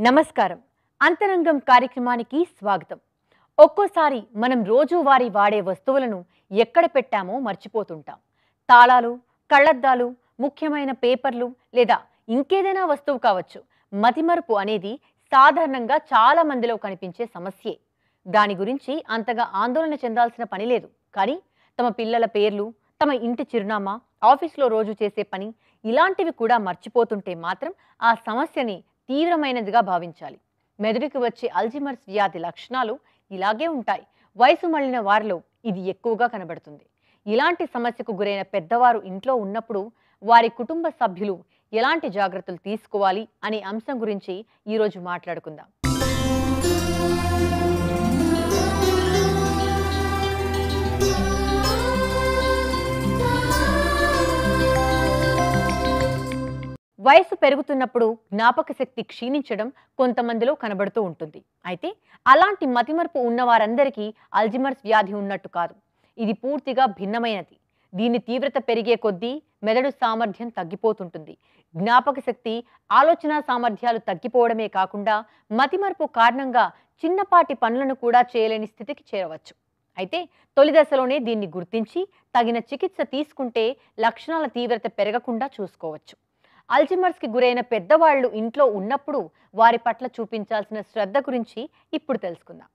నమస్కారం అంతరంగం కార్యక్రమానికి స్వాగతం ఒక్కోసారి మనం రోజువారీ వాడే వస్తువులను ఎక్కడ పెట్టామో మర్చిపోతుంటాం తాళాలు కళ్ళద్దాలు ముఖ్యమైన పేపర్లు లేదా ఇంకేదైనా వస్తువు కావచ్చు మతిమరుపు అనేది సాధారణంగా చాలా మందిలో కనిపించే సమస్యే దాని గురించి అంతగా ఆందోళన చెందాల్సిన పని లేదు కానీ తమ పిల్లల పేర్లు తమ ఇంటి చిరునామా ఆఫీస్లో రోజు చేసే పని ఇలాంటివి కూడా మర్చిపోతుంటే మాత్రం ఆ సమస్యని తీవ్రమైనదిగా భావించాలి మెదడుకి వచ్చే అల్జిమర్స్ వ్యాధి లక్షణాలు ఇలాగే ఉంటాయి వయసు మళ్ళిన వారిలో ఇది ఎక్కువగా కనబడుతుంది ఇలాంటి సమస్యకు గురైన పెద్దవారు ఇంట్లో ఉన్నప్పుడు వారి కుటుంబ సభ్యులు ఎలాంటి జాగ్రత్తలు తీసుకోవాలి అనే అంశం గురించి ఈరోజు మాట్లాడుకుందాం వయసు పెరుగుతున్నప్పుడు జ్ఞాపక శక్తి క్షీణించడం కొంతమందిలో కనబడుతూ ఉంటుంది అయితే అలాంటి మతిమరుపు ఉన్న వారందరికీ అల్జిమర్స్ వ్యాధి ఉన్నట్టు కాదు ఇది పూర్తిగా భిన్నమైనది దీని తీవ్రత పెరిగే కొద్దీ మెదడు సామర్థ్యం తగ్గిపోతుంటుంది జ్ఞాపక శక్తి ఆలోచన సామర్థ్యాలు తగ్గిపోవడమే కాకుండా మతిమరుపు కారణంగా చిన్నపాటి పనులను కూడా చేయలేని స్థితికి చేరవచ్చు అయితే తొలి దశలోనే దీన్ని గుర్తించి తగిన చికిత్స తీసుకుంటే లక్షణాల తీవ్రత పెరగకుండా చూసుకోవచ్చు అల్జిమర్స్కి గురైన పెద్దవాళ్ళు ఇంట్లో ఉన్నప్పుడు వారి పట్ల చూపించాల్సిన శ్రద్ధ గురించి ఇప్పుడు తెలుసుకుందాం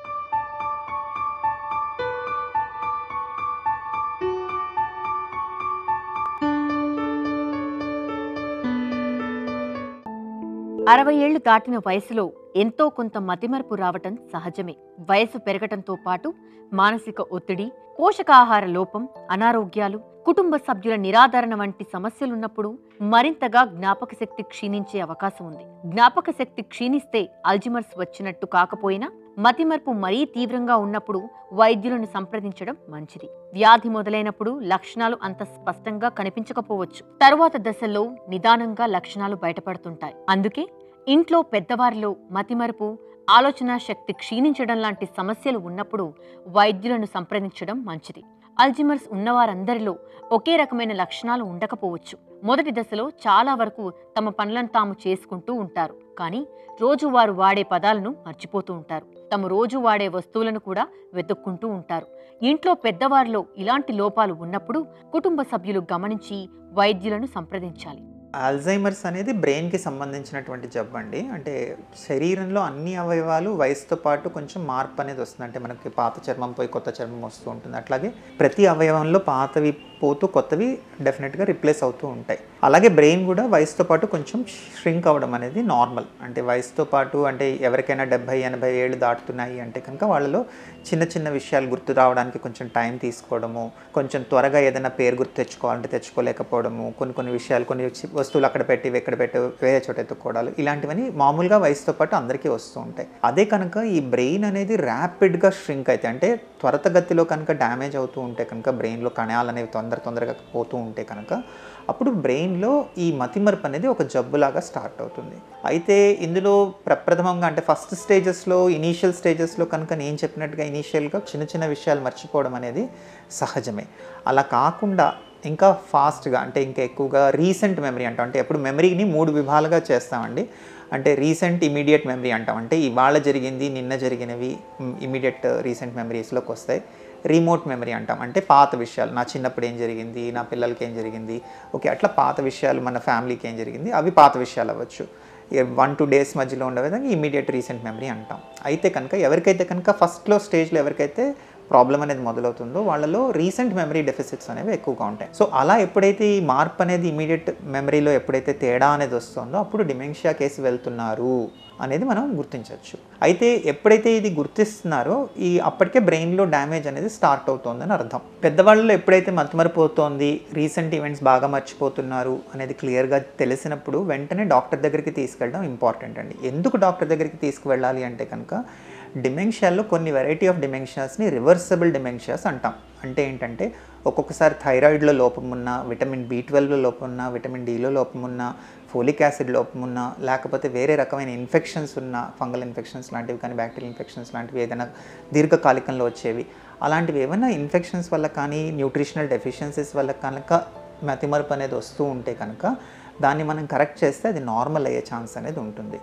అరవై ఏళ్లు దాటిన వయసులో ఎంతో కొంత మతిమరుపు రావటం సహజమే వయసు పెరగటంతో పాటు మానసిక ఒత్తిడి పోషకాహార లోపం అనారోగ్యాలు కుటుంబ సభ్యుల నిరాదరణ వంటి సమస్యలున్నప్పుడు మరింతగా జ్ఞాపక శక్తి క్షీణించే అవకాశం ఉంది జ్ఞాపక శక్తి క్షీణిస్తే అల్జిమర్స్ వచ్చినట్టు కాకపోయినా మతిమరుపు మరీ తీవ్రంగా ఉన్నప్పుడు వైద్యులను సంప్రదించడం మంచిది వ్యాధి మొదలైనప్పుడు లక్షణాలు అంత స్పష్టంగా కనిపించకపోవచ్చు తరువాత దశల్లో నిదానంగా లక్షణాలు బయటపడుతుంటాయి అందుకే ఇంట్లో పెద్దవారిలో మతిమరుపు ఆలోచన శక్తి క్షీణించడం లాంటి సమస్యలు ఉన్నప్పుడు వైద్యులను సంప్రదించడం మంచిది అల్జిమర్స్ ఉన్నవారందరిలో ఒకే రకమైన లక్షణాలు ఉండకపోవచ్చు మొదటి దశలో చాలా వరకు తమ పనులను తాము చేసుకుంటూ ఉంటారు కానీ రోజు వారు వాడే పదాలను మర్చిపోతూ ఉంటారు తమ రోజు వాడే వస్తువులను కూడా వెతుక్కుంటూ ఉంటారు ఇంట్లో పెద్దవారిలో ఇలాంటి లోపాలు ఉన్నప్పుడు కుటుంబ సభ్యులు గమనించి వైద్యులను సంప్రదించాలి అల్జైమర్స్ అనేది బ్రెయిన్కి సంబంధించినటువంటి జబ్బు అండి అంటే శరీరంలో అన్ని అవయవాలు వయసుతో పాటు కొంచెం మార్పు అనేది వస్తుంది అంటే మనకి పాత చర్మం పోయి కొత్త చర్మం వస్తూ ఉంటుంది అట్లాగే ప్రతి అవయవంలో పాతవి పోతూ కొత్తవి డెఫినెట్గా రిప్లేస్ అవుతూ ఉంటాయి అలాగే బ్రెయిన్ కూడా వయసుతో పాటు కొంచెం ష్రింక్ అవ్వడం అనేది నార్మల్ అంటే వయసుతో పాటు అంటే ఎవరికైనా డెబ్బై ఎనభై ఏళ్ళు దాటుతున్నాయి అంటే కనుక వాళ్ళలో చిన్న చిన్న విషయాలు గుర్తు రావడానికి కొంచెం టైం తీసుకోవడము కొంచెం త్వరగా ఏదైనా పేరు గుర్తు తెచ్చుకోవాలంటే తెచ్చుకోలేకపోవడము కొన్ని కొన్ని విషయాలు కొన్ని చి- వస్తువులు అక్కడ పెట్టి ఎక్కడ పెట్టి వేరే చోట ఎత్తుకోవడాలు ఇలాంటివన్నీ మామూలుగా వయసుతో పాటు అందరికీ వస్తూ ఉంటాయి అదే కనుక ఈ బ్రెయిన్ అనేది ర్యాపిడ్గా ష్రింక్ అయితే అంటే త్వరతగతిలో కనుక డ్యామేజ్ అవుతూ ఉంటే కనుక బ్రెయిన్లో కణాలు అనేవి తొందర తొందరగా పోతూ ఉంటే కనుక అప్పుడు బ్రెయిన్లో ఈ మతిమరుపు అనేది ఒక జబ్బులాగా స్టార్ట్ అవుతుంది అయితే ఇందులో ప్రప్రథమంగా అంటే ఫస్ట్ స్టేజెస్లో ఇనీషియల్ స్టేజెస్లో కనుక నేను చెప్పినట్టుగా ఇనీషియల్గా చిన్న చిన్న విషయాలు మర్చిపోవడం అనేది సహజమే అలా కాకుండా ఇంకా ఫాస్ట్గా అంటే ఇంకా ఎక్కువగా రీసెంట్ మెమరీ అంటాం అంటే ఎప్పుడు మెమరీని మూడు విభాలుగా చేస్తామండి అంటే రీసెంట్ ఇమీడియట్ మెమరీ అంటాం అంటే ఇవాళ జరిగింది నిన్న జరిగినవి ఇమీడియట్ రీసెంట్ మెమరీస్లోకి వస్తాయి రిమోట్ మెమరీ అంటాం అంటే పాత విషయాలు నా చిన్నప్పుడు ఏం జరిగింది నా పిల్లలకి ఏం జరిగింది ఓకే అట్లా పాత విషయాలు మన ఫ్యామిలీకి ఏం జరిగింది అవి పాత విషయాలు అవ్వచ్చు వన్ టూ డేస్ మధ్యలో ఉండే విధంగా ఇమీడియట్ రీసెంట్ మెమరీ అంటాం అయితే కనుక ఎవరికైతే కనుక ఫస్ట్లో స్టేజ్లో ఎవరికైతే ప్రాబ్లం అనేది మొదలవుతుందో వాళ్ళలో రీసెంట్ మెమరీ డెఫిసిట్స్ అనేవి ఎక్కువగా ఉంటాయి సో అలా ఎప్పుడైతే ఈ మార్పు అనేది ఇమీడియట్ మెమరీలో ఎప్పుడైతే తేడా అనేది వస్తుందో అప్పుడు డిమెన్షియా కేసు వెళ్తున్నారు అనేది మనం గుర్తించవచ్చు అయితే ఎప్పుడైతే ఇది గుర్తిస్తున్నారో ఈ అప్పటికే బ్రెయిన్లో డ్యామేజ్ అనేది స్టార్ట్ అవుతోందని అర్థం పెద్దవాళ్ళలో ఎప్పుడైతే మతిమరిపోతోంది రీసెంట్ ఈవెంట్స్ బాగా మర్చిపోతున్నారు అనేది క్లియర్గా తెలిసినప్పుడు వెంటనే డాక్టర్ దగ్గరికి తీసుకెళ్ళడం ఇంపార్టెంట్ అండి ఎందుకు డాక్టర్ దగ్గరికి తీసుకువెళ్ళాలి అంటే కనుక డిమెన్షియాలో కొన్ని వెరైటీ ఆఫ్ డిమెన్షియాస్ని రివర్సబుల్ డిమెన్షియాస్ అంటాం అంటే ఏంటంటే ఒక్కొక్కసారి థైరాయిడ్లో లోపం ఉన్న విటమిన్ బి ట్వెల్వ్లో లోపం ఉన్న విటమిన్ డిలో లోపం ఉన్న ఫోలిక్ యాసిడ్ లోపం ఉన్న లేకపోతే వేరే రకమైన ఇన్ఫెక్షన్స్ ఉన్న ఫంగల్ ఇన్ఫెక్షన్స్ లాంటివి కానీ బ్యాక్టీరియల్ ఇన్ఫెక్షన్స్ లాంటివి ఏదైనా దీర్ఘకాలికంలో వచ్చేవి అలాంటివి ఏమైనా ఇన్ఫెక్షన్స్ వల్ల కానీ న్యూట్రిషనల్ డెఫిషియన్సీస్ వల్ల కనుక మతిమరుపు అనేది వస్తూ ఉంటే కనుక దాన్ని మనం కరెక్ట్ చేస్తే అది నార్మల్ అయ్యే ఛాన్స్ అనేది ఉంటుంది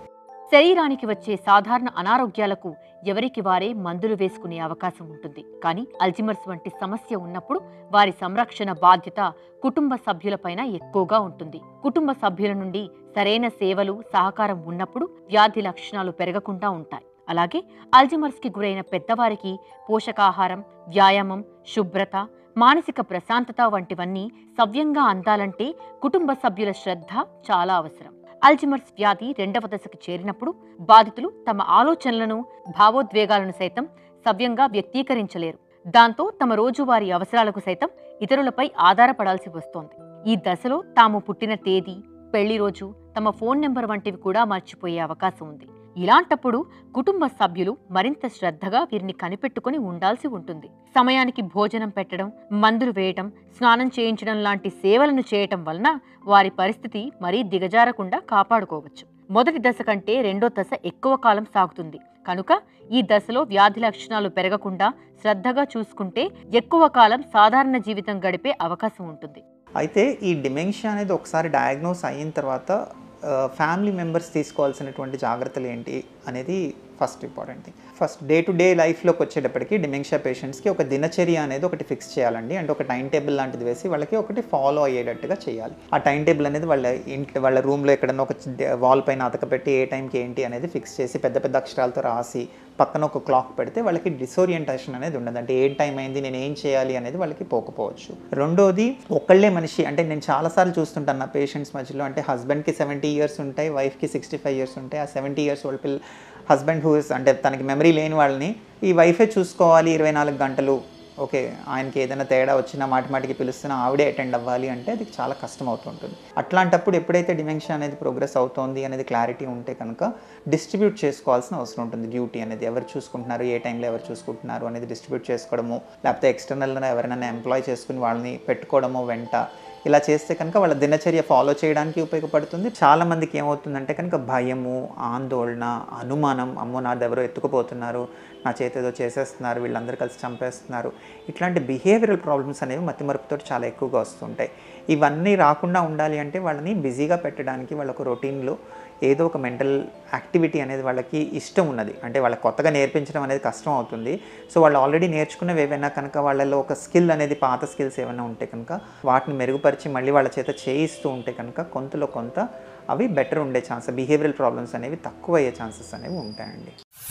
శరీరానికి వచ్చే సాధారణ అనారోగ్యాలకు ఎవరికి వారే మందులు వేసుకునే అవకాశం ఉంటుంది కానీ అల్జిమర్స్ వంటి సమస్య ఉన్నప్పుడు వారి సంరక్షణ బాధ్యత కుటుంబ సభ్యులపైన ఎక్కువగా ఉంటుంది కుటుంబ సభ్యుల నుండి సరైన సేవలు సహకారం ఉన్నప్పుడు వ్యాధి లక్షణాలు పెరగకుండా ఉంటాయి అలాగే అల్జిమర్స్ కి గురైన పెద్దవారికి పోషకాహారం వ్యాయామం శుభ్రత మానసిక ప్రశాంతత వంటివన్నీ సవ్యంగా అందాలంటే కుటుంబ సభ్యుల శ్రద్ధ చాలా అవసరం అల్జిమర్స్ వ్యాధి రెండవ దశకు చేరినప్పుడు బాధితులు తమ ఆలోచనలను భావోద్వేగాలను సైతం సవ్యంగా వ్యక్తీకరించలేరు దాంతో తమ రోజువారీ అవసరాలకు సైతం ఇతరులపై ఆధారపడాల్సి వస్తోంది ఈ దశలో తాము పుట్టిన తేదీ పెళ్లి రోజు తమ ఫోన్ నెంబర్ వంటివి కూడా మర్చిపోయే అవకాశం ఉంది ఇలాంటప్పుడు కుటుంబ సభ్యులు మరింత శ్రద్ధగా వీరిని కనిపెట్టుకుని ఉండాల్సి ఉంటుంది సమయానికి భోజనం పెట్టడం మందులు వేయటం స్నానం చేయించడం లాంటి సేవలను చేయటం వలన వారి పరిస్థితి మరీ దిగజారకుండా కాపాడుకోవచ్చు మొదటి దశ కంటే రెండో దశ ఎక్కువ కాలం సాగుతుంది కనుక ఈ దశలో వ్యాధి లక్షణాలు పెరగకుండా శ్రద్ధగా చూసుకుంటే ఎక్కువ కాలం సాధారణ జీవితం గడిపే అవకాశం ఉంటుంది అయితే ఈ డిమెన్షియా అనేది ఒకసారి డయాగ్నోస్ అయిన తర్వాత ఫ్యామిలీ మెంబర్స్ తీసుకోవాల్సినటువంటి జాగ్రత్తలు ఏంటి అనేది first important thing first day to day లైఫ్లోకి వచ్చేటప్పటికి డిమెన్షియా పేషెంట్స్కి ఒక దినచర్య అనేది ఒకటి ఫిక్స్ చేయాలండి అంటే ఒక టైం టేబుల్ లాంటిది వేసి వాళ్ళకి ఒకటి ఫాలో అయ్యేటట్టుగా చేయాలి ఆ టైం టేబుల్ అనేది వాళ్ళ ఇంటి వాళ్ళ రూమ్లో ఎక్కడన్నా ఒక వాల్ పైన అతకపెట్టి ఏ టైంకి ఏంటి అనేది ఫిక్స్ చేసి పెద్ద పెద్ద అక్షరాలతో రాసి పక్కన ఒక క్లాక్ పెడితే వాళ్ళకి డిసోరియంటేషన్ అనేది ఉండదు అంటే ఏ టైం అయింది నేను ఏం చేయాలి అనేది వాళ్ళకి పోకపోవచ్చు రెండోది ఒకళ్ళే మనిషి అంటే నేను చాలాసార్లు చూస్తుంటాను నా పేషెంట్స్ మధ్యలో అంటే హస్బెండ్కి సెవెంటీ ఇయర్స్ ఉంటాయి వైఫ్కి సిక్స్టీ ఫైవ్ ఇయర్స్ ఉంటాయి ఆ సెవెంటీ ఇయర్స్ వాళ్ళ పిల్ల హస్బెండ్ హూస్ అంటే తనకి మెమరీ లేని వాళ్ళని ఈ వైఫే చూసుకోవాలి ఇరవై నాలుగు గంటలు ఓకే ఆయనకి ఏదైనా తేడా వచ్చినా మాటి మాటికి పిలుస్తున్నా ఆవిడే అటెండ్ అవ్వాలి అంటే అది చాలా కష్టం అవుతుంటుంది అట్లాంటప్పుడు ఎప్పుడైతే డిమెన్షియా అనేది ప్రోగ్రెస్ అవుతోంది అనేది క్లారిటీ ఉంటే కనుక డిస్ట్రిబ్యూట్ చేసుకోవాల్సిన అవసరం ఉంటుంది డ్యూటీ అనేది ఎవరు చూసుకుంటున్నారు ఏ టైంలో ఎవరు చూసుకుంటున్నారు అనేది డిస్ట్రిబ్యూట్ చేసుకోవడము లేకపోతే ఎక్స్టర్నల్గా ఎవరైనా ఎంప్లాయ్ చేసుకుని వాళ్ళని పెట్టుకోవడము వెంట ఇలా చేస్తే కనుక వాళ్ళ దినచర్య ఫాలో చేయడానికి ఉపయోగపడుతుంది చాలా మందికి ఏమవుతుందంటే కనుక భయము ఆందోళన అనుమానం అమ్మో నాది ఎవరో ఎత్తుకుపోతున్నారు నా చేతి ఏదో చేసేస్తున్నారు వీళ్ళందరూ కలిసి చంపేస్తున్నారు ఇట్లాంటి బిహేవియరల్ ప్రాబ్లమ్స్ అనేవి మతిమరుపుతో చాలా ఎక్కువగా వస్తుంటాయి ఇవన్నీ రాకుండా ఉండాలి అంటే వాళ్ళని బిజీగా పెట్టడానికి వాళ్ళకు రొటీన్లో ఏదో ఒక మెంటల్ యాక్టివిటీ అనేది వాళ్ళకి ఇష్టం ఉన్నది అంటే వాళ్ళకి కొత్తగా నేర్పించడం అనేది కష్టం అవుతుంది సో వాళ్ళు ఆల్రెడీ నేర్చుకున్నవి ఏవైనా కనుక వాళ్ళలో ఒక స్కిల్ అనేది పాత స్కిల్స్ ఏమైనా ఉంటే కనుక వాటిని మెరుగుపరిచి మళ్ళీ వాళ్ళ చేత చేయిస్తూ ఉంటే కనుక కొంతలో కొంత అవి బెటర్ ఉండే ఛాన్స్ బిహేవియరల్ ప్రాబ్లమ్స్ అనేవి తక్కువ అయ్యే ఛాన్సెస్ అనేవి ఉంటాయండి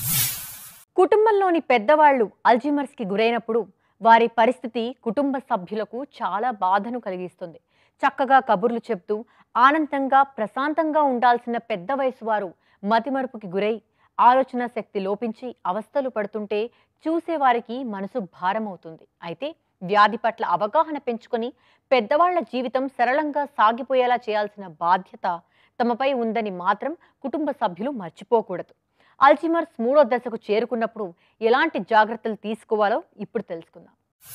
కుటుంబంలోని పెద్దవాళ్లు అల్జీమర్స్కి గురైనప్పుడు వారి పరిస్థితి కుటుంబ సభ్యులకు చాలా బాధను కలిగిస్తుంది చక్కగా కబుర్లు చెప్తూ ఆనందంగా ప్రశాంతంగా ఉండాల్సిన పెద్ద వయసు వారు మతిమరుపుకి గురై ఆలోచన శక్తి లోపించి అవస్థలు పడుతుంటే చూసేవారికి మనసు భారమవుతుంది అయితే వ్యాధి పట్ల అవగాహన పెంచుకొని పెద్దవాళ్ల జీవితం సరళంగా సాగిపోయేలా చేయాల్సిన బాధ్యత తమపై ఉందని మాత్రం కుటుంబ సభ్యులు మర్చిపోకూడదు అల్జిమర్స్ మూడో దశకు చేరుకున్నప్పుడు ఎలాంటి జాగ్రత్తలు తీసుకోవాలో ఇప్పుడు తెలుసుకుందాం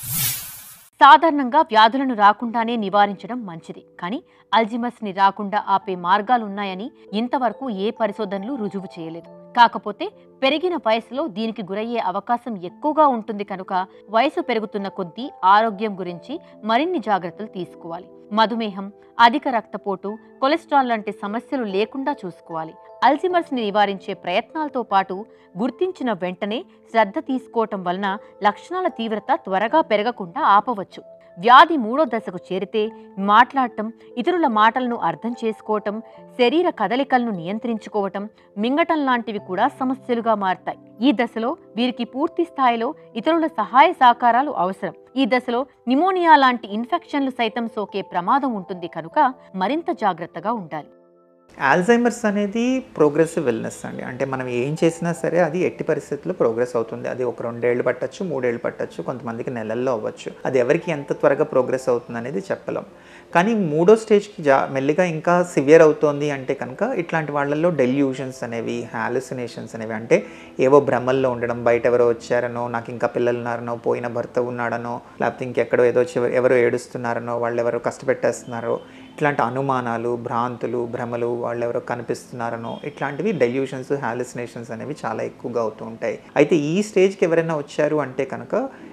సాధారణంగా వ్యాధులను రాకుండానే నివారించడం మంచిది కానీ అల్జిమర్స్ని రాకుండా ఆపే మార్గాలున్నాయని ఇంతవరకు ఏ పరిశోధనలు రుజువు చేయలేదు కాకపోతే పెరిగిన వయసులో దీనికి గురయ్యే అవకాశం ఎక్కువగా ఉంటుంది కనుక వయసు పెరుగుతున్న కొద్దీ ఆరోగ్యం గురించి మరిన్ని జాగ్రత్తలు తీసుకోవాలి మధుమేహం అధిక రక్తపోటు కొలెస్ట్రాల్ లాంటి సమస్యలు లేకుండా చూసుకోవాలి అల్జిమర్స్ ని నివారించే ప్రయత్నాలతో పాటు గుర్తించిన వెంటనే శ్రద్ధ తీసుకోవటం వలన లక్షణాల తీవ్రత త్వరగా పెరగకుండా ఆపవచ్చు వ్యాధి మూడో దశకు చేరితే మాట్లాడటం ఇతరుల మాటలను అర్థం చేసుకోవటం శరీర కదలికలను నియంత్రించుకోవటం మింగటం లాంటివి కూడా సమస్యలుగా మారతాయి ఈ దశలో వీరికి పూర్తి స్థాయిలో ఇతరుల సహాయ సహకారాలు అవసరం ఈ దశలో నిమోనియా లాంటి ఇన్ఫెక్షన్లు సైతం సోకే ప్రమాదం ఉంటుంది కనుక మరింత జాగ్రత్తగా ఉండాలి ఆల్జైమర్స్ అనేది ప్రోగ్రెసివ్ వెల్నెస్ అండి అంటే మనం ఏం చేసినా సరే అది ఎట్టి పరిస్థితుల్లో ప్రోగ్రెస్ అవుతుంది అది ఒక రెండేళ్ళు పట్టచ్చు మూడేళ్ళు పట్టచ్చు కొంతమందికి నెలల్లో అవ్వచ్చు అది ఎవరికి ఎంత త్వరగా ప్రోగ్రెస్ అవుతుంది అనేది చెప్పలేం కానీ మూడో స్టేజ్కి జా మెల్లిగా ఇంకా సివియర్ అవుతోంది అంటే కనుక ఇట్లాంటి వాళ్ళల్లో డెల్యూషన్స్ అనేవి హాలుసినేషన్స్ అనేవి అంటే ఏవో భ్రమల్లో ఉండడం బయట ఎవరో వచ్చారనో నాకు ఇంకా పిల్లలు ఉన్నారనో పోయిన భర్త ఉన్నాడనో లేకపోతే ఇంకెక్కడో ఏదో చివరి ఎవరో ఏడుస్తున్నారనో వాళ్ళు ఎవరో కష్టపెట్టేస్తున్నారో ఇట్లాంటి అనుమానాలు భ్రాంతులు భ్రమలు వాళ్ళు ఎవరో కనిపిస్తున్నారనో ఇట్లాంటివి డెల్యూషన్స్ హాలిసినేషన్స్ అనేవి చాలా ఎక్కువగా అవుతూ ఉంటాయి అయితే ఈ స్టేజ్కి ఎవరైనా వచ్చారు అంటే కనుక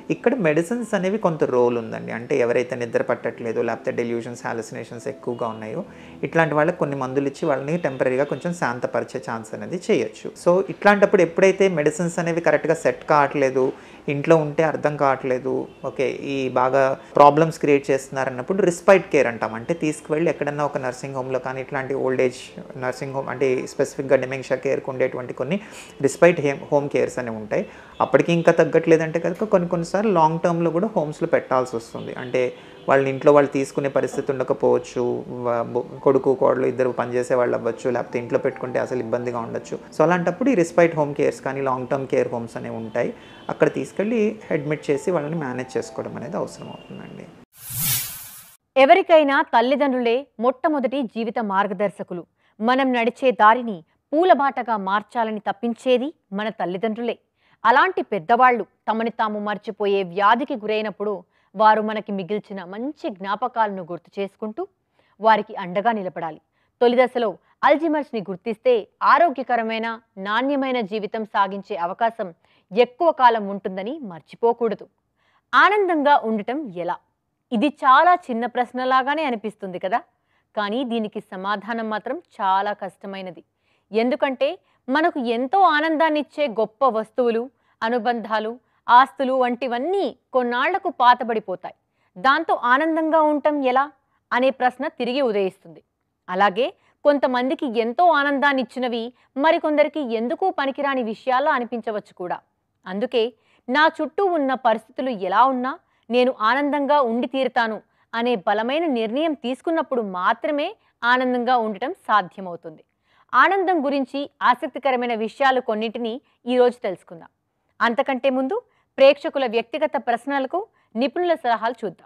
ఇక్కడ మెడిసిన్స్ అనేవి కొంత రోల్ ఉందండి అంటే ఎవరైతే నిద్ర పట్టట్లేదో లేకపోతే డెల్యూషన్స్ హాలుసినేషన్స్ ఎక్కువగా ఉన్నాయో ఇట్లాంటి వాళ్ళకి కొన్ని మందులు ఇచ్చి వాళ్ళని టెంపరీగా కొంచెం శాంతపరిచే ఛాన్స్ అనేది చేయొచ్చు సో ఇట్లాంటప్పుడు ఎప్పుడైతే మెడిసిన్స్ అనేవి కరెక్ట్గా సెట్ కావట్లేదు ఇంట్లో ఉంటే అర్థం కావట్లేదు ఓకే ఈ బాగా ప్రాబ్లమ్స్ క్రియేట్ చేస్తున్నారు అన్నప్పుడు రిస్పైట్ కేర్ అంటాం అంటే తీసుకువెళ్ళి ఎక్కడన్నా ఒక నర్సింగ్ హోమ్లో కానీ ఇట్లాంటి ఓల్డ్ ఏజ్ నర్సింగ్ హోమ్ అంటే స్పెసిఫిక్గా డిమెన్షియా కేర్కి ఉండేటువంటి కొన్ని రిస్పైట్ హేమ్ హోమ్ కేర్స్ అనేవి ఉంటాయి అప్పటికి ఇంకా తగ్గట్లేదంటే కనుక కొన్ని కొన్నిసార్లు లాంగ్ టర్మ్లో కూడా హోమ్స్లో పెట్టాల్సి వస్తుంది అంటే వాళ్ళ ఇంట్లో వాళ్ళు తీసుకునే పరిస్థితి ఉండకపోవచ్చు వా- బొ- కొడుకు కోడలు ఇద్దరు పనిచేసే వాళ్ళు అవ్వచ్చు లేకపోతే ఇంట్లో పెట్టుకుంటే అసలు ఇబ్బందిగా ఉండొచ్చు సో అలాంటప్పుడు ఈ రెస్పైట్ హోమ్ కేర్స్ కానీ లాంగ్ టర్మ్ కేర్ హోమ్స్ అనేవి ఉంటాయి అక్కడ తీసుకెళ్ళి అడ్మిట్ చేసి వాళ్ళని మేనేజ్ చేసుకోవడం అనేది అవసరం అవుతుందండి ఎవరికైనా తల్లిదండ్రులే మొట్టమొదటి జీవిత మార్గదర్శకులు మనం నడిచే దారిని పూలబాటగా మార్చాలని తప్పించేది మన తల్లిదండ్రులే అలాంటి పెద్దవాళ్ళు తమని తాము మర్చిపోయే వ్యాధికి గురైనప్పుడు వారు మనకి మిగిల్చిన మంచి జ్ఞాపకాలను గుర్తు చేసుకుంటూ వారికి అండగా నిలబడాలి తొలి దశలో అల్జిమర్స్ని గుర్తిస్తే ఆరోగ్యకరమైన నాణ్యమైన జీవితం సాగించే అవకాశం ఎక్కువ కాలం ఉంటుందని మర్చిపోకూడదు ఆనందంగా ఉండటం ఎలా ఇది చాలా చిన్న ప్రశ్నలాగానే అనిపిస్తుంది కదా కానీ దీనికి సమాధానం మాత్రం చాలా కష్టమైనది ఎందుకంటే మనకు ఎంతో ఆనందాన్ని ఇచ్చే గొప్ప వస్తువులు అనుబంధాలు ఆస్తులు వంటివన్నీ కొన్నాళ్లకు పాతబడిపోతాయి దాంతో ఆనందంగా ఉండటం ఎలా అనే ప్రశ్న తిరిగి ఉదయిస్తుంది అలాగే కొంతమందికి ఎంతో ఆనందాన్ని ఇచ్చినవి మరికొందరికి ఎందుకు పనికిరాని విషయాల్లో అనిపించవచ్చు కూడా అందుకే నా చుట్టూ ఉన్న పరిస్థితులు ఎలా ఉన్నా నేను ఆనందంగా ఉండి తీరుతాను అనే బలమైన నిర్ణయం తీసుకున్నప్పుడు మాత్రమే ఆనందంగా ఉండటం సాధ్యమవుతుంది ఆనందం గురించి ఆసక్తికరమైన విషయాలు కొన్నింటిని ఈరోజు తెలుసుకుందాం అంతకంటే ముందు ప్రేక్షకుల వ్యక్తిగత ప్రశ్నలకు నిపుణుల సలహాలు చూద్దాం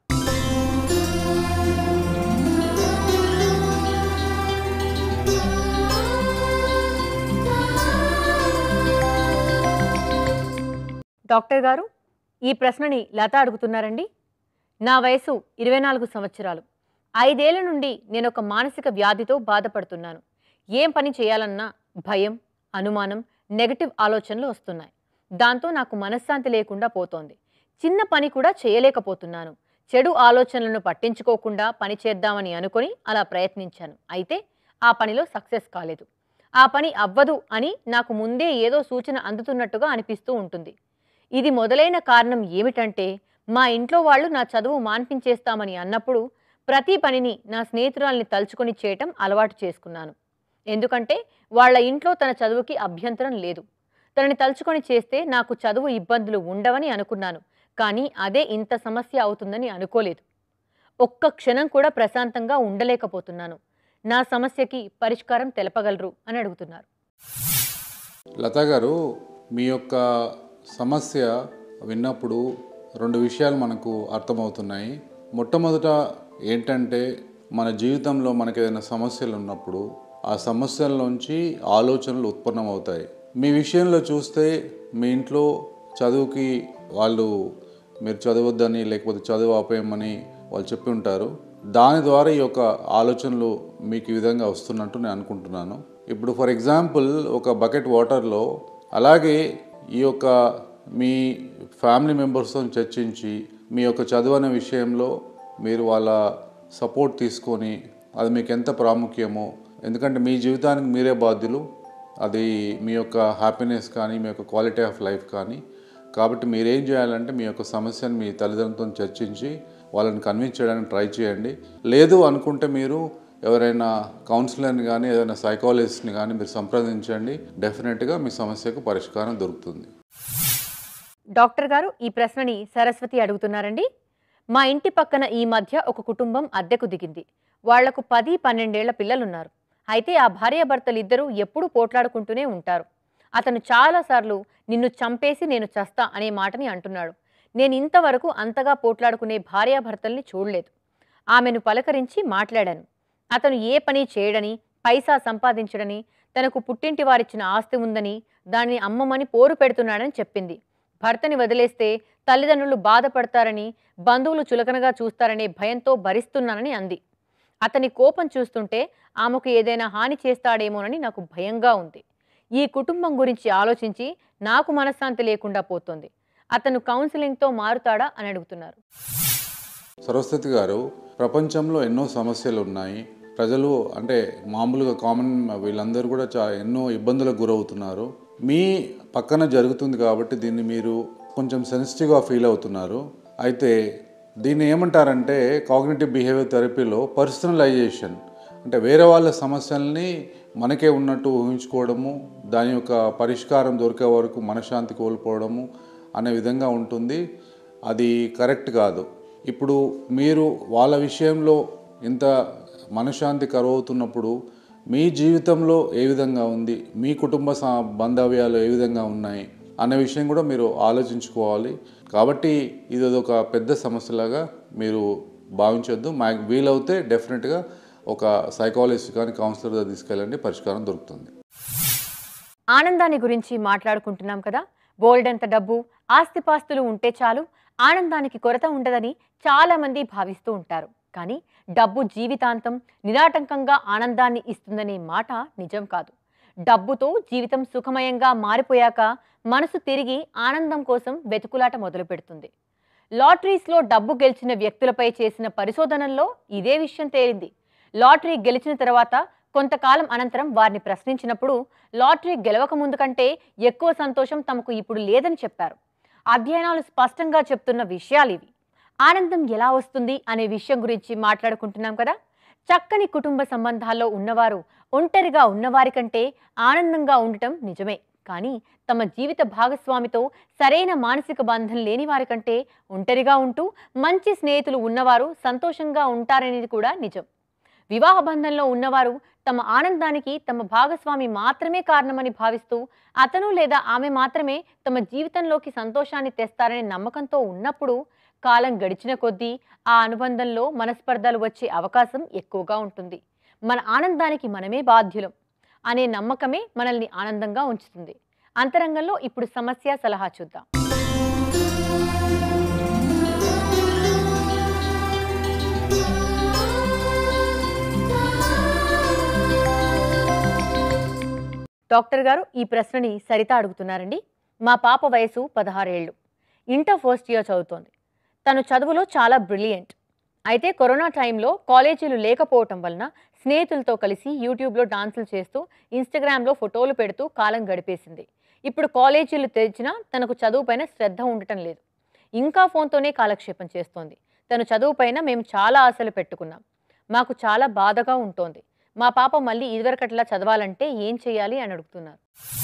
డాక్టర్ గారు ఈ ప్రశ్నని లత అడుగుతున్నారండి నా వయసు ఇరవై నాలుగు సంవత్సరాలు ఐదేళ్ల నుండి నేను ఒక మానసిక వ్యాధితో బాధపడుతున్నాను ఏం పని చేయాలన్నా భయం అనుమానం నెగటివ్ ఆలోచనలు వస్తున్నాయి దాంతో నాకు మనశ్శాంతి లేకుండా పోతోంది చిన్న పని కూడా చేయలేకపోతున్నాను చెడు ఆలోచనలను పట్టించుకోకుండా పని చేద్దామని అనుకొని అలా ప్రయత్నించాను అయితే ఆ పనిలో సక్సెస్ కాలేదు ఆ పని అవ్వదు అని నాకు ముందే ఏదో సూచన అందుతున్నట్టుగా అనిపిస్తూ ఉంటుంది ఇది మొదలైన కారణం ఏమిటంటే మా ఇంట్లో వాళ్ళు నా చదువు మాన్పించేస్తామని అన్నప్పుడు ప్రతి పనిని నా స్నేహితురాల్ని తలుచుకొని చేయటం అలవాటు చేసుకున్నాను ఎందుకంటే వాళ్ళ ఇంట్లో తన చదువుకి అభ్యంతరం లేదు తనని తలుచుకొని చేస్తే నాకు చదువు ఇబ్బందులు ఉండవని అనుకున్నాను కానీ అదే ఇంత సమస్య అవుతుందని అనుకోలేదు ఒక్క క్షణం కూడా ప్రశాంతంగా ఉండలేకపోతున్నాను నా సమస్యకి పరిష్కారం తెలపగలరు అని అడుగుతున్నారు లతా గారు మీ యొక్క సమస్య విన్నప్పుడు రెండు విషయాలు మనకు అర్థమవుతున్నాయి మొట్టమొదట ఏంటంటే మన జీవితంలో మనకి ఏదైనా సమస్యలు ఉన్నప్పుడు ఆ సమస్యల్లోంచి ఆలోచనలు ఉత్పన్నమవుతాయి మీ విషయంలో చూస్తే మీ ఇంట్లో చదువుకి వాళ్ళు మీరు చదవద్దని లేకపోతే చదువు ఆపేయమని వాళ్ళు చెప్పి ఉంటారు దాని ద్వారా ఈ యొక్క ఆలోచనలు మీకు ఈ విధంగా వస్తున్నట్టు నేను అనుకుంటున్నాను ఇప్పుడు ఫర్ ఎగ్జాంపుల్ ఒక బకెట్ వాటర్లో అలాగే ఈ యొక్క మీ ఫ్యామిలీ మెంబర్స్తో చర్చించి మీ యొక్క చదువు అనే విషయంలో మీరు వాళ్ళ సపోర్ట్ తీసుకొని అది మీకు ఎంత ప్రాముఖ్యమో ఎందుకంటే మీ జీవితానికి మీరే బాధ్యులు అది మీ యొక్క హ్యాపీనెస్ కానీ మీ యొక్క క్వాలిటీ ఆఫ్ లైఫ్ కానీ కాబట్టి మీరేం చేయాలంటే మీ యొక్క సమస్యను మీ తల్లిదండ్రులతో చర్చించి వాళ్ళని కన్విన్స్ చేయడానికి ట్రై చేయండి లేదు అనుకుంటే మీరు ఎవరైనా కౌన్సిలర్ని కానీ ఏదైనా సైకాలజిస్ట్ని కానీ మీరు సంప్రదించండి డెఫినెట్గా మీ సమస్యకు పరిష్కారం దొరుకుతుంది డాక్టర్ గారు ఈ ప్రశ్నని సరస్వతి అడుగుతున్నారండి మా ఇంటి పక్కన ఈ మధ్య ఒక కుటుంబం అద్దెకు దిగింది వాళ్లకు పది పన్నెండేళ్ల పిల్లలున్నారు అయితే ఆ భార్యాభర్తలు ఇద్దరూ ఎప్పుడూ పోట్లాడుకుంటూనే ఉంటారు అతను చాలాసార్లు నిన్ను చంపేసి నేను చస్తా అనే మాటని అంటున్నాడు నేను ఇంతవరకు అంతగా పోట్లాడుకునే భార్యాభర్తల్ని చూడలేదు ఆమెను పలకరించి మాట్లాడాను అతను ఏ పని చేయడని పైసా సంపాదించడని తనకు పుట్టింటి వారిచ్చిన ఆస్తి ఉందని దానిని అమ్మమని పోరు పెడుతున్నాడని చెప్పింది భర్తని వదిలేస్తే తల్లిదండ్రులు బాధపడతారని బంధువులు చులకనగా చూస్తారనే భయంతో భరిస్తున్నానని అంది అతని కోపం చూస్తుంటే ఆమెకు ఏదైనా హాని చేస్తాడేమోనని నాకు భయంగా ఉంది ఈ కుటుంబం గురించి ఆలోచించి నాకు మనశ్శాంతి లేకుండా పోతుంది అతను కౌన్సిలింగ్తో మారుతాడా అని అడుగుతున్నారు సరస్వతి గారు ప్రపంచంలో ఎన్నో సమస్యలు ఉన్నాయి ప్రజలు అంటే మామూలుగా కామన్ వీళ్ళందరూ కూడా చా ఎన్నో ఇబ్బందులకు గురవుతున్నారు మీ పక్కన జరుగుతుంది కాబట్టి దీన్ని మీరు కొంచెం సెన్సిటివ్గా ఫీల్ అవుతున్నారు అయితే దీన్ని ఏమంటారంటే కాగ్నేటివ్ బిహేవియర్ థెరపీలో పర్సనలైజేషన్ అంటే వేరే వాళ్ళ సమస్యల్ని మనకే ఉన్నట్టు ఊహించుకోవడము దాని యొక్క పరిష్కారం దొరికే వరకు మనశ్శాంతి కోల్పోవడము అనే విధంగా ఉంటుంది అది కరెక్ట్ కాదు ఇప్పుడు మీరు వాళ్ళ విషయంలో ఇంత మనశ్శాంతి కరువవుతున్నప్పుడు మీ జీవితంలో ఏ విధంగా ఉంది మీ కుటుంబ సా- బాంధవ్యాలు ఏ విధంగా ఉన్నాయి అనే విషయం కూడా మీరు ఆలోచించుకోవాలి కాబట్టి ఇది ఒక పెద్ద సమస్యలాగా మీరు భావించొద్దు మా వీలవుతే డెఫినెట్గా ఒక సైకాలజిస్ట్ కానీ కౌన్సిలర్ దగ్గర తీసుకెళ్ళండి పరిష్కారం దొరుకుతుంది ఆనందాన్ని గురించి మాట్లాడుకుంటున్నాం కదా బోల్డంత డబ్బు ఆస్తిపాస్తులు ఉంటే చాలు ఆనందానికి కొరత ఉండదని చాలా మంది భావిస్తూ ఉంటారు కానీ డబ్బు జీవితాంతం నిరాటంకంగా ఆనందాన్ని ఇస్తుందనే మాట నిజం కాదు డబ్బుతో జీవితం సుఖమయంగా మారిపోయాక మనసు తిరిగి ఆనందం కోసం వెతుకులాట మొదలు పెడుతుంది లాటరీస్లో డబ్బు గెలిచిన వ్యక్తులపై చేసిన పరిశోధనల్లో ఇదే విషయం తేలింది లాటరీ గెలిచిన తర్వాత కొంతకాలం అనంతరం వారిని ప్రశ్నించినప్పుడు లాటరీ గెలవక ముందు కంటే ఎక్కువ సంతోషం తమకు ఇప్పుడు లేదని చెప్పారు అధ్యయనాలు స్పష్టంగా చెప్తున్న విషయాలు ఇవి ఆనందం ఎలా వస్తుంది అనే విషయం గురించి మాట్లాడుకుంటున్నాం కదా చక్కని కుటుంబ సంబంధాల్లో ఉన్నవారు ఒంటరిగా ఉన్నవారి కంటే ఆనందంగా ఉండటం నిజమే కానీ తమ జీవిత భాగస్వామితో సరైన మానసిక బంధం లేని వారి కంటే ఒంటరిగా ఉంటూ మంచి స్నేహితులు ఉన్నవారు సంతోషంగా ఉంటారనేది కూడా నిజం వివాహ బంధంలో ఉన్నవారు తమ ఆనందానికి తమ భాగస్వామి మాత్రమే కారణమని భావిస్తూ అతను లేదా ఆమె మాత్రమే తమ జీవితంలోకి సంతోషాన్ని తెస్తారనే నమ్మకంతో ఉన్నప్పుడు కాలం గడిచిన కొద్దీ ఆ అనుబంధంలో మనస్పర్ధలు వచ్చే అవకాశం ఎక్కువగా ఉంటుంది మన ఆనందానికి మనమే బాధ్యులం అనే నమ్మకమే మనల్ని ఆనందంగా ఉంచుతుంది అంతరంగంలో ఇప్పుడు సమస్య సలహా చూద్దాం డాక్టర్ గారు ఈ ప్రశ్నని సరిత అడుగుతున్నారండి మా పాప వయసు పదహారేళ్ళు ఇంటర్ ఫస్ట్ ఇయర్ చదువుతోంది తను చదువులో చాలా బ్రిలియంట్ అయితే కరోనా టైంలో కాలేజీలు లేకపోవటం వలన స్నేహితులతో కలిసి యూట్యూబ్లో డాన్సులు చేస్తూ ఇన్స్టాగ్రామ్లో ఫోటోలు పెడుతూ కాలం గడిపేసింది ఇప్పుడు కాలేజీలు తెరిచినా తనకు చదువుపైన శ్రద్ధ ఉండటం లేదు ఇంకా ఫోన్తోనే కాలక్షేపం చేస్తోంది తను చదువుపైన మేము చాలా ఆశలు పెట్టుకున్నాం మాకు చాలా బాధగా ఉంటోంది మా పాప మళ్ళీ ఇదివరకట్లా చదవాలంటే ఏం చేయాలి అని అడుగుతున్నారు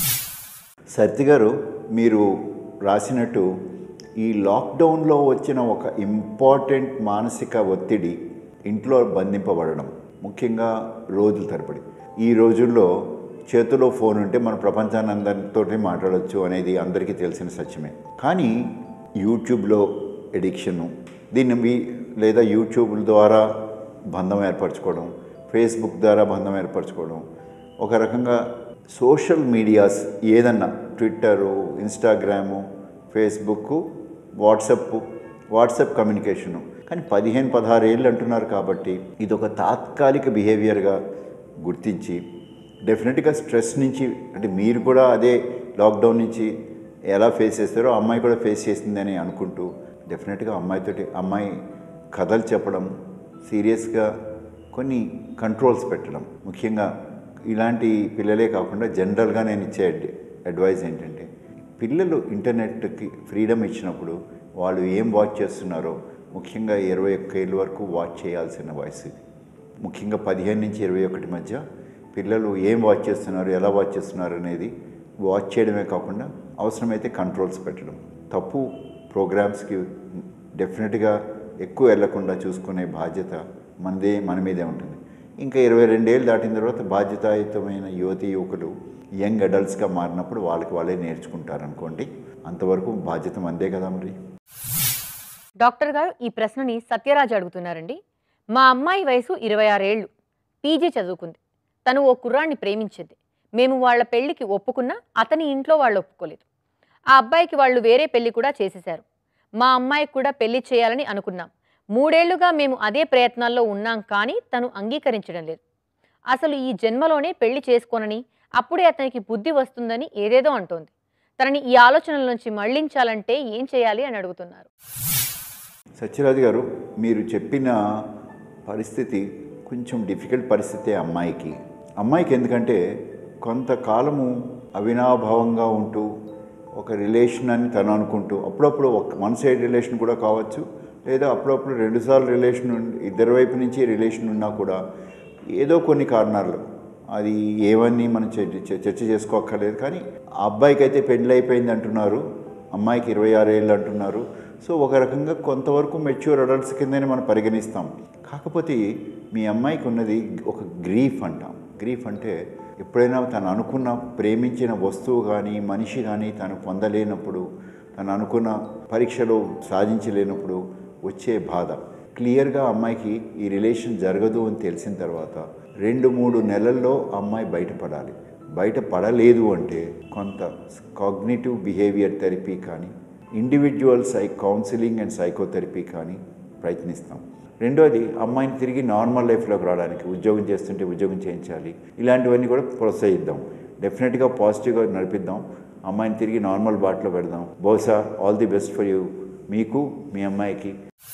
సత్తి గారు మీరు రాసినట్టు ఈ లాక్డౌన్లో వచ్చిన ఒక ఇంపార్టెంట్ మానసిక ఒత్తిడి ఇంట్లో బంధింపబడడం ముఖ్యంగా రోజుల తరబడి ఈ రోజుల్లో చేతిలో ఫోన్ ఉంటే మన ప్రపంచాన్ని అందరితో మాట్లాడవచ్చు అనేది అందరికీ తెలిసిన సత్యమే కానీ యూట్యూబ్లో ఎడిక్షను దీన్ని మీ లేదా యూట్యూబ్ ద్వారా బంధం ఏర్పరచుకోవడం ఫేస్బుక్ ద్వారా బంధం ఏర్పరచుకోవడం ఒక రకంగా సోషల్ మీడియాస్ ఏదన్నా Twitter Instagram Facebook WhatsApp WhatsApp communication కానీ పదిహేను పదహారు ఏళ్ళు అంటున్నారు కాబట్టి ఇది ఒక తాత్కాలిక బిహేవియర్గా గుర్తించి డెఫినెట్గా స్ట్రెస్ నుంచి అంటే మీరు కూడా అదే లాక్డౌన్ నుంచి ఎలా ఫేస్ చేస్తారో అమ్మాయి కూడా ఫేస్ చేసిందని అనుకుంటూ డెఫినెట్గా అమ్మాయితోటి అమ్మాయి కథలు చెప్పడం సీరియస్గా కొన్ని కంట్రోల్స్ పెట్టడం ముఖ్యంగా ఇలాంటి పిల్లలే కాకుండా జనరల్గా నేను ఇచ్చే అడ్- అడ్వైజ్ ఏంటంటే పిల్లలు ఇంటర్నెట్కి ఫ్రీడమ్ ఇచ్చినప్పుడు వాళ్ళు ఏం వాచ్ చేస్తున్నారో ముఖ్యంగా ఇరవై ఒక్క ఏళ్ళ వరకు వాచ్ చేయాల్సిన వయసు ఇది ముఖ్యంగా పదిహేను నుంచి ఇరవై ఒకటి మధ్య పిల్లలు ఏం వాచ్ చేస్తున్నారు ఎలా వాచ్ చేస్తున్నారు అనేది వాచ్ చేయడమే కాకుండా అవసరమైతే కంట్రోల్స్ పెట్టడం తప్పు ప్రోగ్రామ్స్కి డెఫినెట్గా ఎక్కువ వెళ్లకుండా చూసుకునే బాధ్యత మనదే మన మీదే ఉంటుంది ఇంకా ఇరవై రెండేళ్ళు దాటిన తర్వాత బాధ్యతాయుతమైన యువతి యువకులు యంగ్ అడల్ట్స్గా మారినప్పుడు వాళ్ళకి వాళ్ళే నేర్చుకుంటారు అనుకోండి అంతవరకు బాధ్యత మనదే కదా మరి డాక్టర్ గారు ఈ ప్రశ్నని సత్యరాజ్ అడుగుతున్నారండి మా అమ్మాయి వయసు ఇరవై ఆరేళ్ళు పీజీ చదువుకుంది తను ఓ కుర్రాన్ని ప్రేమించింది మేము వాళ్ళ పెళ్లికి ఒప్పుకున్నా అతని ఇంట్లో వాళ్ళు ఒప్పుకోలేదు ఆ అబ్బాయికి వాళ్ళు వేరే పెళ్లి కూడా చేసేశారు మా అమ్మాయికి కూడా పెళ్లి చేయాలని అనుకున్నాం మూడేళ్లుగా మేము అదే ప్రయత్నాల్లో ఉన్నాం కానీ తను అంగీకరించడం లేదు అసలు ఈ జన్మలోనే పెళ్లి చేసుకోనని అప్పుడే అతనికి బుద్ధి వస్తుందని ఏదేదో అంటోంది తనని ఈ ఆలోచనల నుంచి మళ్లించాలంటే ఏం చేయాలి అని అడుగుతున్నారు సత్యరాజు గారు మీరు చెప్పిన పరిస్థితి కొంచెం డిఫికల్ట్ పరిస్థితే అమ్మాయికి అమ్మాయికి ఎందుకంటే కొంతకాలము అవినాభావంగా ఉంటూ ఒక రిలేషన్ అని తను అనుకుంటూ అప్పుడప్పుడు ఒక వన్ సైడ్ రిలేషన్ కూడా కావచ్చు లేదా అప్పుడప్పుడు రెండుసార్లు రిలేషన్ ఉండి- ఇద్దరి వైపు నుంచి రిలేషన్ ఉన్నా కూడా ఏదో కొన్ని కారణాలు అది ఏమని మనం చర్చ చర్చ చేసుకోక్కర్లేదు కానీ ఆ అబ్బాయికి అయితే పెళ్ళి అయిపోయింది అంటున్నారు అమ్మాయికి ఇరవై ఆరు ఏళ్ళు అంటున్నారు సో ఒక రకంగా కొంతవరకు మెచ్యూర్ అడల్ట్స్ కిందనే మనం పరిగణిస్తాం కాకపోతే మీ అమ్మాయికి ఉన్నది ఒక గ్రీఫ్ అంటాం గ్రీఫ్ అంటే ఎప్పుడైనా తను అనుకున్న ప్రేమించిన వస్తువు కానీ మనిషి కానీ తను పొందలేనప్పుడు తను అనుకున్న పరీక్షలో సాధించలేనప్పుడు వచ్చే బాధ క్లియర్గా అమ్మాయికి ఈ రిలేషన్ జరగదు అని తెలిసిన తర్వాత రెండు మూడు నెలల్లో అమ్మాయి బయటపడాలి బయటపడలేదు అంటే కొంత కాగ్నిటివ్ బిహేవియర్ థెరపీ కానీ individual psy counselling and psychotherapy కానీ ప్రయత్నిస్తాం రెండోది అమ్మాయిని తిరిగి నార్మల్ లైఫ్లోకి రావడానికి ఉద్యోగం చేస్తుంటే ఉద్యోగం చేయించాలి ఇలాంటివన్నీ కూడా ప్రోత్సహిద్దాం డెఫినెట్గా పాజిటివ్గా నడిపిద్దాం అమ్మాయిని తిరిగి నార్మల్ బాటలో పెడదాం బహుశా all the best for you మీకు మీ అమ్మాయికి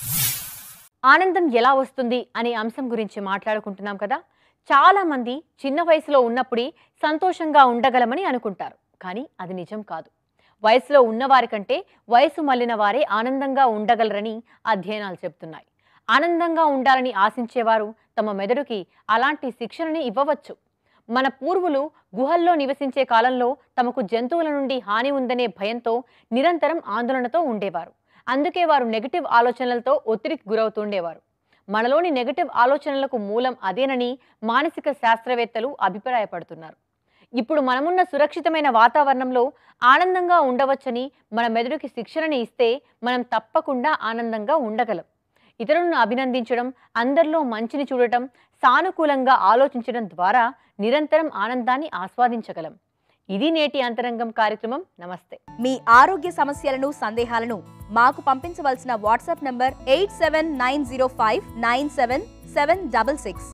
ఆనందం ఎలా వస్తుంది అనే అంశం గురించి మాట్లాడుకుంటున్నాం కదా చాలా మంది చిన్న వయసులో ఉన్నప్పుడే సంతోషంగా ఉండగలమని అనుకుంటారు కానీ అది నిజం కాదు వయసులో ఉన్నవారి కంటే వయసు మళ్ళిన వారే ఆనందంగా ఉండగలరని అధ్యయనాలు చెబుతున్నాయి ఆనందంగా ఉండాలని ఆశించేవారు తమ మెదడుకి అలాంటి శిక్షణని ఇవ్వవచ్చు మన పూర్వులు గుహల్లో నివసించే కాలంలో తమకు జంతువుల నుండి హాని ఉందనే భయంతో నిరంతరం ఆందోళనతో ఉండేవారు అందుకే వారు నెగటివ్ ఆలోచనలతో ఒత్తిడికి గురవుతుండేవారు మనలోని నెగటివ్ ఆలోచనలకు మూలం అదేనని మానసిక శాస్త్రవేత్తలు అభిప్రాయపడుతున్నారు ఇప్పుడు మనమున్న సురక్షితమైన వాతావరణంలో ఆనందంగా ఉండవచ్చని మన మెదడుకి శిక్షణని ఇస్తే మనం తప్పకుండా ఆనందంగా ఉండగలం ఇతరులను అభినందించడం అందరిలో మంచిని చూడటం సానుకూలంగా ఆలోచించడం ద్వారా నిరంతరం ఆనందాన్ని ఆస్వాదించగలం ఇది నేటి అంతరంగం కార్యక్రమం నమస్తే మీ ఆరోగ్య సమస్యలను సందేహాలను మాకు పంపించవలసిన WhatsApp number eight seven nine zero five nine seven seven double six